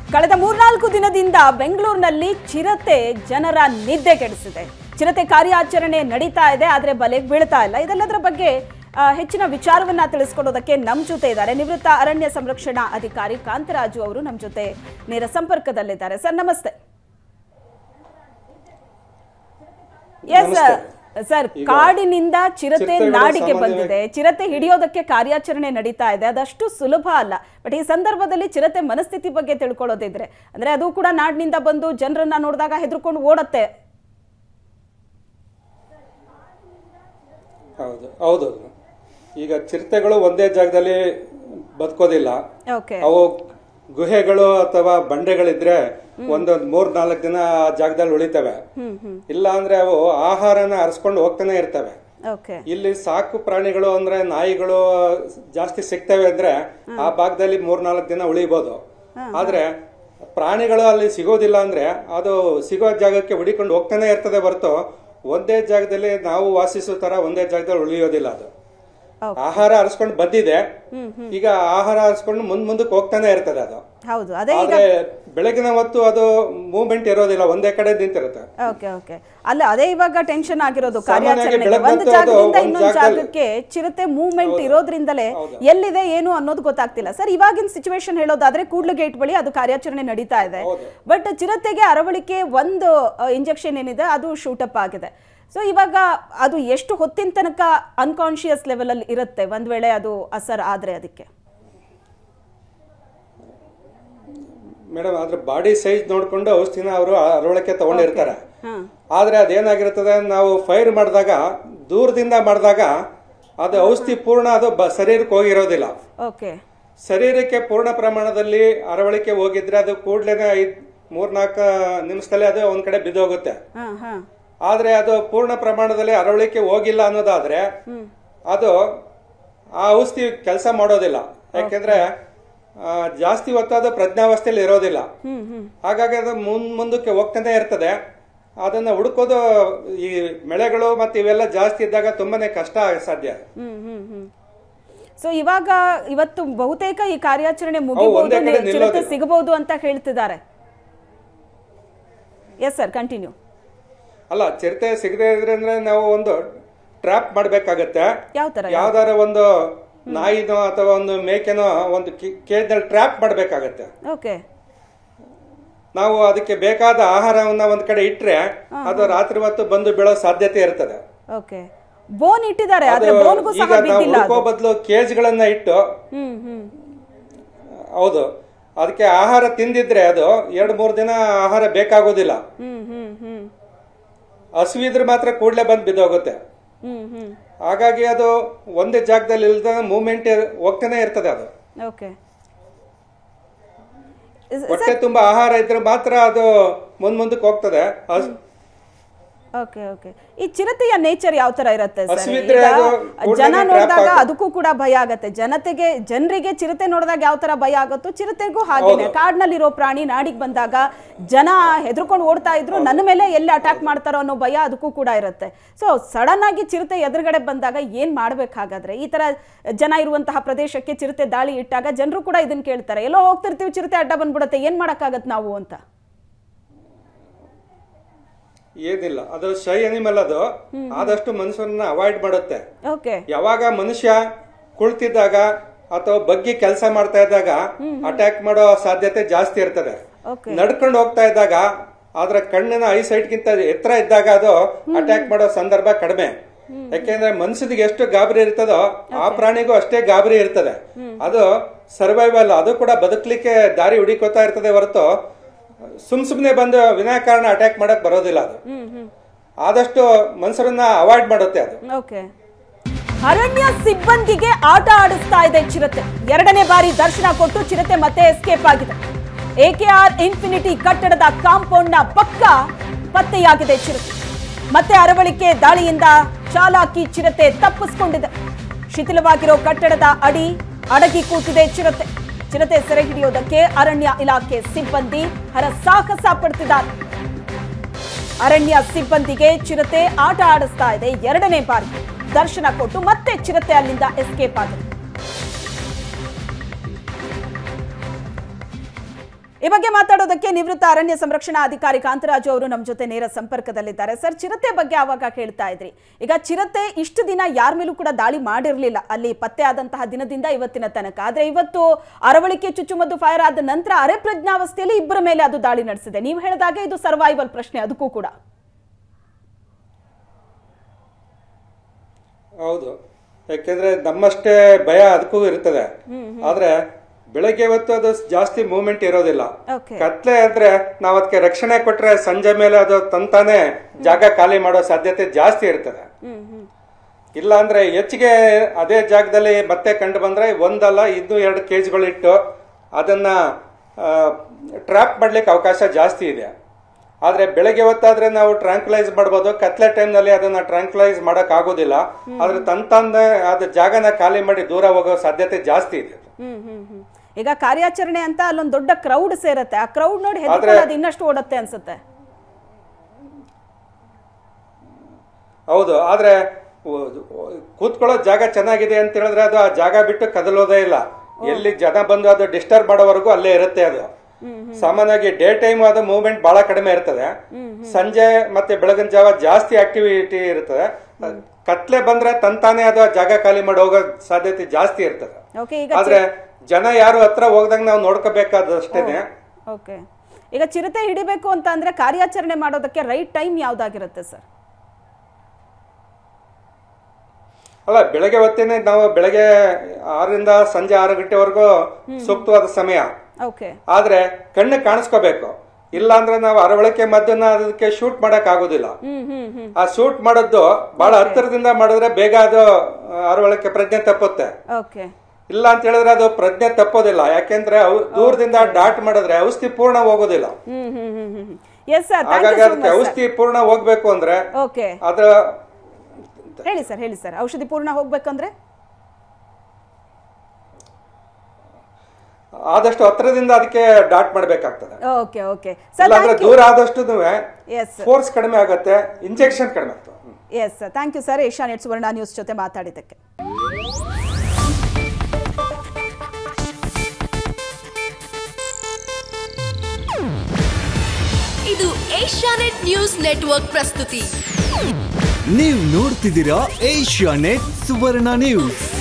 ಕಳೆದ ಮೂರ್ನಾಲ್ಕು ದಿನದಿಂದ ಬೆಂಗಳೂರಿನಲ್ಲಿ ಚಿರತೆ ಜನರ ನಿದ್ದೆ ಕೆಡಿಸಿದೆ ಚಿರತೆ ಕಾರ್ಯಾಚರಣೆ ನಡೀತಾ ಇದೆ ಆದರೆ ಬಲೆಗೆ ಬೀಳ್ತಾ ಇಲ್ಲ ಇದೆಲ್ಲದರ ಬಗ್ಗೆ ಆ, ಹೆಚ್ಚಿನ ವಿಚಾರವನ್ನ ತಿಳಿಸ್ಕೊಡೋದಕ್ಕೆ ನಮ್ಮ ಜೊತೆ ಇದ್ದಾರೆ ನಿವೃತ್ತ ಅರಣ್ಯ ಸಂರಕ್ಷಣಾ ಅಧಿಕಾರಿ ಕಾಂತರಾಜು ಅವರು ನಮ್ಮ ಜೊತೆ ನೇರ ಸಂಪರ್ಕದಲ್ಲಿದ್ದಾರೆ ಸರ್ ನಮಸ್ತೆ ಎಸ್ ಸರ್ ಕಾಡಿನಿಂದ ಚಿರತೆ ಚಿರತೆಗಳು ನಾಡಿಗೆ ಸಾಮಾನ್ಯವಾಗಿ- ಬಂದಿದೆ ಚಿರತೆ ಹಿಡಿಯೋದಕ್ಕೆ ಕಾರ್ಯಾಚರಣೆ ನಡೀತಾ ಇದೆ ಅದಷ್ಟು ಸುಲಭ ಅಲ್ಲ ಬಟ್ ಈ ಸಂದರ್ಭದಲ್ಲಿ ಚಿರತೆ ಮನಸ್ಥಿತಿ ಬಗ್ಗೆ ತಿಳ್ಕೊಳ್ಳೋದಿದ್ರೆ ಅಂದ್ರೆ ಅದು ಕೂಡ ನಾಡಿನಿಂದ ಬಂದು ಜನರನ್ನ ನೋಡಿದಾಗ ಹೆದರ್ಕೊಂಡು ಓಡತ್ತೆ ಹೌದು ಹೌದು ಈಗ ಚಿರತೆಗಳು ಒಂದೇ ಜಾಗದಲ್ಲಿ ಬದುಕೋದಿಲ್ಲ ಓಕೆ ಅವು ಗುಹೆಗಳು ಅಥವಾ ಬಂಡೆಗಳಿದ್ರೆ ಒಂದೊಂದ್ ಮೂರ್ ನಾಲ್ಕು ದಿನ ಆ ಜಾಗದಲ್ಲಿ ಉಳಿತವೆ ಹ್ಮ್ ಹ್ಮ್ ಇಲ್ಲ ಅಂದ್ರೆ ಅವು ಆಹಾರನ ಅರಸ್ಕೊಂಡು ಹೋಗ್ತಾನೆ ಇರ್ತವೆ ಓಕೆ ಇಲ್ಲಿ ಸಾಕು ಪ್ರಾಣಿಗಳು ಅಂದ್ರೆ ನಾಯಿಗಳು ಜಾಸ್ತಿ ಸಿಗ್ತವೆ ಅಂದ್ರೆ ಆ ಭಾಗದಲ್ಲಿ ಮೂರ್ ನಾಲ್ಕು ದಿನ ಉಳಿಬಹುದು ಆದ್ರೆ ಪ್ರಾಣಿಗಳು ಅಲ್ಲಿ ಸಿಗೋದಿಲ್ಲ ಅಂದ್ರೆ ಅದು ಸಿಗೋ ಜಾಗಕ್ಕೆ ಹುಡಿಕೊಂಡು ಹೋಗ್ತಾನೆ ಇರ್ತದೆ ಹೊರತು ಒಂದೇ ಜಾಗದಲ್ಲಿ ನಾವು ವಾಸಿಸೋ ತರ ಒಂದೇ ಜಾಗದಲ್ಲಿ ಉಳಿಯೋದಿಲ್ಲ ಅದು Okay. ಆಹಾರ ಅರಸ್ಕೊಂಡು ಬಂದಿದೆ ಈಗ ಆಹಾರ ಅರಸ್ಕೊಂಡು ಮುಂದ್ ಮುಂದಕ್ಕೆ ಹೋಗ್ತಾನೆ ಇರ್ತದೆ ಅದು ಹೌದು ಅದೇ ಈಗ ಆದ್ರೆ ಬೆಳಗಿನ ಹೊತ್ತು ಅದು ಮೂವ್ಮೆಂಟ್ ಇರೋದಿಲ್ಲ ಒಂದೇ ಕಡೆ ನಿಂತಿರುತ್ತೆ ಓಕೆ ಓಕೆ ಅಲ್ಲ ಅದೇ ಇವಾಗ ಟೆನ್ಷನ್ ಆಗಿರೋದು ಸಾಮಾನ್ಯವಾಗಿ ಕಾರ್ಯಾಚರಣೆಗೆ ಬೆಳಗ್ಗೆ ಒಂದು ಹೊತ್ತು ಅದು ಜಾಗದಿಂದ ಒಂದ್ ಇನ್ನೊಂದು ಜಾಗದಲ್ಲಿ- ಜಾಗಕ್ಕೆ ಚಿರತೆ ಮೂವ್ಮೆಂಟ್ ಇರೋದ್ರಿಂದಲೇ ಎಲ್ಲಿದೆ ಏನು ಅನ್ನೋದು ಗೊತ್ತಾಗ್ತಿಲ್ಲ ಸರ್ ಇವಾಗಿನ ಸಿಚುವೇಶನ್ ಹೇಳೋದಾದ್ರೆ ಕೂಡ್ಲು ಗೇಟ್ ಬಳಿ ಅದು ಕಾರ್ಯಾಚರಣೆ ನಡೀತಾ ಇದೆ ಬಟ್ ಚಿರತೆಗೆ ಅರವಳಿಕೆ ಒಂದು ಇಂಜೆಕ್ಷನ್ ಏನಿದೆ ಅದು ಶೂಟಪ್ ಆಗಿದೆ ಸೊ ಇವಾಗ ಅದು ಎಷ್ಟು ಹೊತ್ತಿನ ತನಕ ಅನ್ಕಾನ್ಶಿಯಸ್ ಲೆವೆಲ್ ಅಲ್ಲಿ ಇರುತ್ತೆ ಒಂದ್ ವೇಳೆ ಅದು ಅಸರ್ ಆದ್ರೆ ಅದಕ್ಕೆ ಮೇಡಮ್ ಅದ್ರ ಬಾಡಿ ಸೈಜ್ ನೋಡ್ಕೊಂಡು ಔಷಧಿನ ಅವರು ಅರವಳಿಕೆ ತಗೊಂಡಿರ್ತಾರೆ ಹಾ ಆದ್ರೆ ಅದೇನಾಗಿರ್ತದೆ ನಾವು ಫೈರ್ ಮಾಡಿದಾಗ ದೂರದಿಂದ ಮಾಡಿದಾಗ ಅದು ಔಷಧಿ ಪೂರ್ಣ ಅದು ಬ- ಶರೀರಕ್ಕೆ ಹೋಗಿರೋದಿಲ್ಲ ಓಕೆ ಶರೀರಕ್ಕೆ ಪೂರ್ಣ ಪ್ರಮಾಣದಲ್ಲಿ ಅರವಳಿಕೆ ಹೋಗಿದ್ರೆ ಅದು ಕೂಡ್ಲೇನೆ ಐದ್ ಮೂರ್ನಾಲ್ಕು ನಿಮಿಷದಲ್ಲಿ ಅದು ಒಂದ್ ಕಡೆ ಬಿದ್ದೋಗುತ್ತೆ ಹಾ ಹಾ ಆದ್ರೆ ಅದು ಪೂರ್ಣ ಪ್ರಮಾಣದಲ್ಲಿ ಅರವಳಿಕೆ ಹೋಗಿಲ್ಲ ಅನ್ನೋದಾದ್ರೆ ಅದು ಆ ಔಷಧಿ ಕೆಲಸ ಮಾಡೋದಿಲ್ಲ ಯಾಕೆಂದ್ರೆ ಆ, ಜಾಸ್ತಿ ಹೊತ್ತು ಅದು ಪ್ರಜ್ಞಾವಸ್ಥೆಯಲ್ಲಿ ಇರೋದಿಲ್ಲ ಹ್ಮ್ ಹ್ಮ್ ಹಾಗಾಗಿ ಅದು ಮುಂದ್ ಮುಂದಕ್ಕೆ ಹೋಗ್ತಾನೆ ಇರ್ತದೆ ಅದನ್ನ ಹುಡುಕೋದು ಈ ಮಳೆಗಳು ಮತ್ತೆ ಇವೆಲ್ಲ ಜಾಸ್ತಿ ಇದ್ದಾಗ ತುಂಬಾನೇ ಕಷ್ಟ ಸಾಧ್ಯ ಹ್ಮ್ ಹ್ಮ್ ಹ್ಮ್ ಸೊ ಇವಾಗ ಇವತ್ತು ಬಹುತೇಕ ಈ ಕಾರ್ಯಾಚರಣೆ ಒಂದೇ ಮುಗಿಬಹುದು ಕಡೆ ಚಿರತೆ ನಿಲ್ಲೋದಿಲ್ಲ. ಸಿಗಬಹುದು ಅಂತ ಹೇಳ್ತಿದ್ದಾರೆ ಎಸ್ ಸರ್ ಕಂಟಿನ್ಯೂ ಅಲ್ಲ ಚಿರತೆ ಸಿಗದೆ ಇದ್ರೆ ಅಂದ್ರೆ ನಾವು ಒಂದು ಟ್ರ್ಯಾಪ್ ಮಾಡ್ಬೇಕಾಗತ್ತೆ ಯಾವ ತರ ಯಾವ್ದಾರ ಒಂದು ನಾಯಿನೋ ಅಥವಾ ಒಂದು ಮೇಕೆನೋ ಒಂದು ಕೇಜ್ನಲ್ಲಿ ಟ್ರ್ಯಾಪ್ ಮಾಡ್ಬೇಕಾಗತ್ತೆ ಓಕೆ ನಾವು ಅದಕ್ಕೆ ಬೇಕಾದ ಆಹಾರವನ್ನ ಒಂದ್ ಕಡೆ ಇಟ್ರೆ ಅದು ರಾತ್ರಿ ಹೊತ್ತು ಬಂದು ಬೀಳೋ ಸಾಧ್ಯತೆ ಇರ್ತದೆ ಓಕೆ ಬೋನ್ ಇಟ್ಟಿದ್ದಾರೆ ಆದ್ರೆ ಅದು ಬೋನ್ಗೂ ಈಗ ಸಹ ನಾವು ಬಿದ್ದಿಲ್ಲ ಹುಡುಕೋ ಬದಲು ಕೇಜ್ಗಳನ್ನ ಇಟ್ಟು ಹ್ಮ್ ಹ್ಮ್ ಹೌದು ಅದಕ್ಕೆ ಆಹಾರ ತಿಂದಿದ್ರೆ ಅದು ಎರಡ್ ಮೂರ್ ದಿನ ಆಹಾರ ಬೇಕಾಗೋದಿಲ್ಲ ಹ್ಮ್ ಹ್ಮ್ ಹ್ಮ್ ಹಸುವಿದ್ರೆ ಮಾತ್ರ ಕೂಡ್ಲೆ ಬಂದು ಬಿದ್ದೋಗುತ್ತೆ ಹ್ಮ್ ಹ್ಮ್ ಹಾಗಾಗಿ ಅದು ಒಂದೇ ಜಾಗದಲ್ಲಿ ಇಲ್ದ ಮೂವ್ಮೆಂಟ್ ಹೋಗ್ತಾನೆ ಇರ್ತದೆ ಅದು ಓಕೆ ಹೊಟ್ಟೆ ತುಂಬಾ ಆಹಾರ ಇದ್ರೆ ಮಾತ್ರ ಅದು ಮುಂದ್ ಮುಂದಕ್ಕೆ ಹೋಗ್ತದೆ ಹಸು- ಓಕೆ ಓಕೆ ಈ ಚಿರತೆಯ ನೇಚರ್ ಯಾವ ತರ ಇರುತ್ತೆ ಸರ್ ಹಸಿವಿದ್ರೆ ಈಗ ಅದು ಕೂಡ್ಲೇನೆ ಜನ trap ನೋಡಿದಾಗ ಆಗುತ್ತೆ. ಅದಕ್ಕೂ ಕೂಡ ಭಯ ಆಗತ್ತೆ ಜನತೆಗೆ ಜನರಿಗೆ ಚಿರತೆ ನೋಡಿದಾಗ ಯಾವ ತರ ಭಯ ಆಗುತ್ತೋ ಚಿರತೆಗೂ ಹಾಗೇನೆ ಕಾಡ್ನಲ್ಲಿರೋ ಪ್ರಾಣಿ ನಾಡಿಗೆ ಬಂದಾಗ ಜನ ಹೆದರ್ಕೊಂಡು ಓಡ್ತಾ ಇದ್ರು ನನ್ನ ಮೇಲೆ ಎಲ್ಲಿ ಅಟ್ಯಾಕ್ ಮಾಡ್ತಾರೋ ಅನ್ನೋ ಭಯ ಅದಕ್ಕೂ ಕೂಡ ಇರುತ್ತೆ ಸೊ ಸಡನ್ ಆಗಿ ಚಿರತೆ ಎದುರುಗಡೆ ಬಂದಾಗ ಏನ್ ಮಾಡ್ಬೇಕಾಗಾದ್ರೆ ಈ ತರ ಜನ ಇರುವಂತಹ ಪ್ರದೇಶಕ್ಕೆ ಚಿರತೆ ದಾಳಿ ಇಟ್ಟಾಗ ಜನರು ಕೂಡ ಇದನ್ನ ಕೇಳ್ತಾರೆ ಎಲ್ಲೋ ಹೋಗ್ತಿರ್ತೀವಿ ಚಿರತೆ ಅಡ್ಡ ಬಂದ್ಬಿಡುತ್ತೆ ಏನ್ ಮಾಡಕ್ಕಾಗತ್ ನಾವು ಅಂತ ಏನಿಲ್ಲ ಅದು ಶೈ ಅನಿಮಲ್ ಅದು ಆದಷ್ಟು ಮನುಷ್ಯರನ್ನ ಅವಾಯ್ಡ್ ಮಾಡುತ್ತೆ ಓಕೆ ಯಾವಾಗ ಮನುಷ್ಯ ಕುಳಿತಿದ್ದಾಗ ಅಥವಾ ಬಗ್ಗಿ ಕೆಲಸ ಮಾಡ್ತಾ ಇದ್ದಾಗ ಅಟ್ಯಾಕ್ ಮಾಡೋ ಸಾಧ್ಯತೆ ಜಾಸ್ತಿ ಇರ್ತದೆ ಓಕೆ ನಡ್ಕೊಂಡು ಹೋಗ್ತಾ ಇದ್ದಾಗ ಅದ್ರ ಕಣ್ಣಿನ ಐ ಗಿಂತ ಎತ್ತರ ಇದ್ದಾಗ ಅದು ಅಟ್ಯಾಕ್ ಮಾಡೋ ಸಂದರ್ಭ ಕಡಿಮೆ ಯಾಕೆಂದ್ರೆ ಮನುಷ್ಯನಿಗೆ ಎಷ್ಟು ಗಾಬರಿ ಇರ್ತದೋ ಆ ಪ್ರಾಣಿಗೂ ಅಷ್ಟೇ ಗಾಬರಿ ಇರ್ತದೆ ಅದು ಸರ್ವೈವಲ್ ಅದು ಕೂಡ ಬದುಕಲಿಕ್ಕೆ ದಾರಿ ಹುಡುಕೋತಾ ಇರ್ತದೆ ಹೊರತು ಸುಮ್ ಸುಮ್ನೆ ಬಂದು ವಿನಾಕಾರಣ ಅಟ್ಯಾಕ್ ಮಾಡಕ್ ಬರೋದಿಲ್ಲ ಅದು ಹ್ಮ್ ಹ್ಮ್ ಆದಷ್ಟು ಮನುಷ್ಯರನ್ನ ಅವಾಯ್ಡ್ ಮಾಡುತ್ತೆ ಅದು ಓಕೆ ಅರಣ್ಯ ಸಿಬ್ಬಂದಿಗೆ ಆಟ ಆಡಿಸ್ತಾ ಇದೆ ಚಿರತೆ ಎರಡನೇ ಬಾರಿ ದರ್ಶನ ಕೊಟ್ಟು ಚಿರತೆ ಮತ್ತೆ ಎಸ್ಕೇಪ್ ಆಗಿದೆ ಎಕೆಆರ್ ಇನ್ಫಿನಿಟಿ ಕಟ್ಟಡದ ಕಾಂಪೌಂಡ್ ನ ಪಕ್ಕ ಪತ್ತೆಯಾಗಿದೆ ಚಿರತೆ ಮತ್ತೆ ಅರವಳಿಕೆ ದಾಳಿಯಿಂದ ಚಾಲಾಕಿ ಚಿರತೆ ತಪ್ಪಿಸ್ಕೊಂಡಿದೆ ಶಿಥಿಲವಾಗಿರೋ ಕಟ್ಟಡದ ಅಡಿ ಅಡಗಿ ಕೂತಿದೆ ಚಿರತೆ ಚಿರತೆ ಸೆರೆ ಹಿಡಿಯೋದಕ್ಕೆ ಅರಣ್ಯ ಇಲಾಖೆ ಸಿಬ್ಬಂದಿ ಹರಸಾಹಸ ಪಡ್ತಿದ್ದಾರೆ ಅರಣ್ಯ ಸಿಬ್ಬಂದಿಗೆ ಚಿರತೆ ಆಟ ಆಡಿಸ್ತಾ ಇದೆ ಎರಡನೇ ಬಾರಿ ದರ್ಶನ ಕೊಟ್ಟು ಮತ್ತೆ ಚಿರತೆ ಅಲ್ಲಿಂದ ಎಸ್ಕೇಪ್ ಆಗಿದೆ ಈ ಬಗ್ಗೆ ಮಾತಾಡೋದಕ್ಕೆ ನಿವೃತ್ತ ಅರಣ್ಯ ಸಂರಕ್ಷಣಾ ಅಧಿಕಾರಿ ಕಾಂತರಾಜು ಅವರು ನಮ್ಮ ಜೊತೆ ನೇರ ಸಂಪರ್ಕದಲ್ಲಿದ್ದಾರೆ ಸರ್ ಚಿರತೆ ಬಗ್ಗೆ ಆವಾಗ ಕೇಳ್ತಾ ಇದ್ರಿ ಈಗ ಚಿರತೆ ಇಷ್ಟು ದಿನ ಯಾರ ಮೇಲೂ ಕೂಡ ದಾಳಿ ಮಾಡಿರಲಿಲ್ಲ ಅಲ್ಲಿ ಪತ್ತೆ ಆದಂತಹ ದಿನದಿಂದ ಇವತ್ತಿನ ತನಕ ಆದ್ರೆ ಇವತ್ತು ಅರವಳಿಕೆ ಚುಚ್ಚುಮದ್ದು ಫೈರ್ ಆದ ನಂತರ ಅರೆ ಪ್ರಜ್ಞಾವಸ್ಥೆಯಲ್ಲಿ ಇಬ್ಬರ ಮೇಲೆ ಅದು ದಾಳಿ ನಡೆಸಿದೆ ನೀವು ಹೇಳಿದಾಗೆ ಇದು ಸರ್ವೈವಲ್ ಪ್ರಶ್ನೆ ಅದಕ್ಕೂ ಕೂಡ ಹೌದು ಯಾಕೆಂದ್ರೆ ನಮ್ಮಷ್ಟೇ ಭಯ ಅದಕ್ಕೂ ಇರ್ತದೆ ಆದ್ರೆ ಬೆಳಗ್ಗೆ ಹೊತ್ತು ಅದು ಜಾಸ್ತಿ ಮೂವ್ಮೆಂಟ್ ಇರೋದಿಲ್ಲ ಓಕೆ ಕತ್ಲೆ ಅಂದ್ರೆ ನಾವ್ ಅದಕ್ಕೆ ರಕ್ಷಣೆ ಕೊಟ್ರೆ ಸಂಜೆ ಮೇಲೆ ಅದು ತಂತಾನೆ ಜಾಗ ಖಾಲಿ ಮಾಡೋ ಸಾಧ್ಯತೆ ಜಾಸ್ತಿ ಇರ್ತದೆ ಹ್ಮ್ ಹ್ಮ್ ಇಲ್ಲ ಅಂದ್ರೆ ಹೆಚ್ಚಿಗೆ ಅದೇ ಜಾಗದಲ್ಲಿ ಮತ್ತೆ ಕಂಡು ಬಂದ್ರೆ ಒಂದಲ್ಲ ಇನ್ನು ಎರಡು ಕೇಜ್ಗಳಿಟ್ಟು ಅದನ್ನ ಟ್ರ್ಯಾಪ್ ಮಾಡ್ಲಿಕ್ಕೆ ಅವಕಾಶ ಜಾಸ್ತಿ ಇದೆ ಆದ್ರೆ ಬೆಳಗ್ಗೆ ಹೊತ್ತಾದ್ರೆ ನಾವು ಟ್ರಾಂಕ್ಲೈಸ್ ಮಾಡ್ಬೋದು ಕತ್ಲೆ ಟೈಮ್ನಲ್ಲಿ ಅದನ್ನ ಟ್ರಾಂಕ್ಲೈಸ್ ಮಾಡಕ್ ಆಗೋದಿಲ್ಲ ಆದ್ರೆ ತಂತಂದ ಅದ ಜಾಗನ ಖಾಲಿ ಮಾಡಿ ದೂರ ಹೋಗೋ ಸಾಧ್ಯತೆ ಜಾಸ್ತಿ ಇದೆ ಹ್ಮ್ ಹ್ಮ್ ಹ್ಮ್ ಈಗ ಕಾರ್ಯಾಚರಣೆ ಅಂತ ಅಲ್ಲೊಂದು ದೊಡ್ಡ ಕ್ರೌಡ್ ಸೇರತ್ತೆ ಆ ಕ್ರೌಡ್ ನೋಡಿ ಹೆದರ್ಕೊಂಡು ಅದು ಇನ್ನಷ್ಟು ಓಡುತ್ತೆ ಅನ್ಸುತ್ತೆ ಹೌದು ಆದ್ರೆ ಉ- ಉ- ಕೂತ್ಕೊಳ್ಳೋ ಜಾಗ ಚೆನ್ನಾಗಿದೆ ಅಂತ ಹೇಳಿದ್ರೆ ಅದು ಆ ಜಾಗ ಬಿಟ್ಟು ಕದಲೋದೇ ಇಲ್ಲ ಎಲ್ಲಿ ಜನ ಬಂದು ಅದು ಡಿಸ್ಟರ್ಬ್ ಮಾಡೋವರೆಗೂ ಅಲ್ಲೇ ಇರುತ್ತೆ ಅದು ಸಾಮಾನ್ಯವಾಗಿ ಡೇ ಟೈಮ್ ಅದು ಮೂವ್ಮೆಂಟ್ ಬಹಳ ಕಡಿಮೆ ಇರ್ತದೆ ಸಂಜೆ ಮತ್ತೆ ಬೆಳಗಿನ ಜಾವ ಜಾಸ್ತಿ ಆಕ್ಟಿವಿಟಿ ಇರ್ತದೆ ಕತ್ಲೆ ಬಂದ್ರೆ ತಂತಾನೆ ಅದು ಆ ಜಾಗ ಖಾಲಿ ಮಾಡಿ ಹೋಗೋ ಸಾಧ್ಯತೆ ಜಾಸ್ತಿ ಇರ್ತದೆ ಓಕೆ ಈಗ ಆದ್ರೆ ಜನ ಯಾರು ಹತ್ರ ಹೋಗ್ದಂಗ ನಾವು ನೋಡ್ಕೋಬೇಕಾದಷ್ಟೇನೆ ಓಕೆ ಈಗ ಚಿರತೆ ಹಿಡಿಬೇಕು ಅಂತ ಅಂದ್ರೆ ಕಾರ್ಯಾಚರಣೆ ಮಾಡೋದಕ್ಕೆ ರೈಟ್ ಟೈಮ್ ಯಾವ್ದಾಗಿರುತ್ತೆ ಸರ್ ಅಲ್ಲ ಬೆಳಗ್ಗೆ ಹೊತ್ತೇನೆ ನಾವು ಬೆಳಗ್ಗೆ ಆರರಿಂದ ಸಂಜೆ ಆರು ಗಂಟೆವರೆಗೂ ಸೂಕ್ತವಾದ ಸಮಯ ಓಕೆ ಆ ಆದ್ರೆ ಕಣ್ಣು ಕಾಣಿಸ್ಕೋಬೇಕು ಇಲ್ಲ ಅಂದ್ರೆ ನಾವು ಅರವಳಿಕೆ ಮದ್ದನ್ನ ಅದಕ್ಕೆ ಶೂಟ್ ಮಾಡಕ್ ಆಗೋದಿಲ್ಲ ಹ್ಮ್ ಹ್ಮ್ ಹ್ಮ್ ಆ ಶೂಟ್ ಮಾಡೋದು ಬಹಳ ಹತ್ತಿರದಿಂದ ಮಾಡಿದ್ರೆ ಬೇಗ ಅದು ಆ, ಅರವಳಿಕೆ ಪ್ರಜ್ಞೆ ತಪ್ಪುತ್ತೆ ಓಕೆ ಇಲ್ಲ ಅಂತ ಹೇಳಿದ್ರೆ ಅದು ಪ್ರಜ್ಞೆ ತಪ್ಪೋದಿಲ್ಲ ಯಾಕೆಂದ್ರೆ ಅವು ದೂರದಿಂದ ಡಾಟ್ ಮಾಡಿದ್ರೆ ಔಷಧಿ ಪೂರ್ಣ ಹೋಗೋದಿಲ್ಲ ಹ್ಮ್ ಹ್ಮ್ ಹ್ಮ್ ಹ್ಮ್ ಎಸ್ ಸರ್ ಹಾಗಾಗಿ ಅದಕ್ಕೆ ಔಷಧಿ ಪೂರ್ಣ ಹೋಗ್ಬೇಕು ಅಂದ್ರೆ ಓಕೆ ಅದ್ರ ಹೇಳಿ ಸರ್ ಹೇಳಿ ಸರ್ ಔಷಧಿ ಪೂರ್ಣ ಹೋಗ್ಬೇಕಂದ್ರೆ ಆದಷ್ಟು ಹತ್ರದಿಂದ ಅದಕ್ಕೆ ಡಾಟ್ ಮಾಡ್ಬೇಕಾಗ್ತದೆ ಓಕೆ ಓಕೆ ಸರ್ ಇಲ್ಲಾಂದ್ರೆ ದೂರ ಆದಷ್ಟು ಎಸ್ ಫೋರ್ಸ್ ಕಡಿಮೆ ಆಗುತ್ತೆ ಇಂಜೆಕ್ಷನ್ ಕಡಿಮೆ ಆಗ್ತದೆ ಹ್ಮ್. Yes thank you sir Asianet Suvarna news ಜೊತೆ ಮಾತಾಡಿದ್ದಕ್ಕೆ ಇದು ಏಷ್ಯಾನೆಟ್ ನ್ಯೂಸ್ ನೆಟ್ವರ್ಕ್ ಪ್ರಸ್ತುತಿ ನೀವು ನೋಡ್ತಿದ್ದೀರಾ ಏಷ್ಯಾ ನೆಟ್ ಸುವರ್ಣ ನ್ಯೂಸ್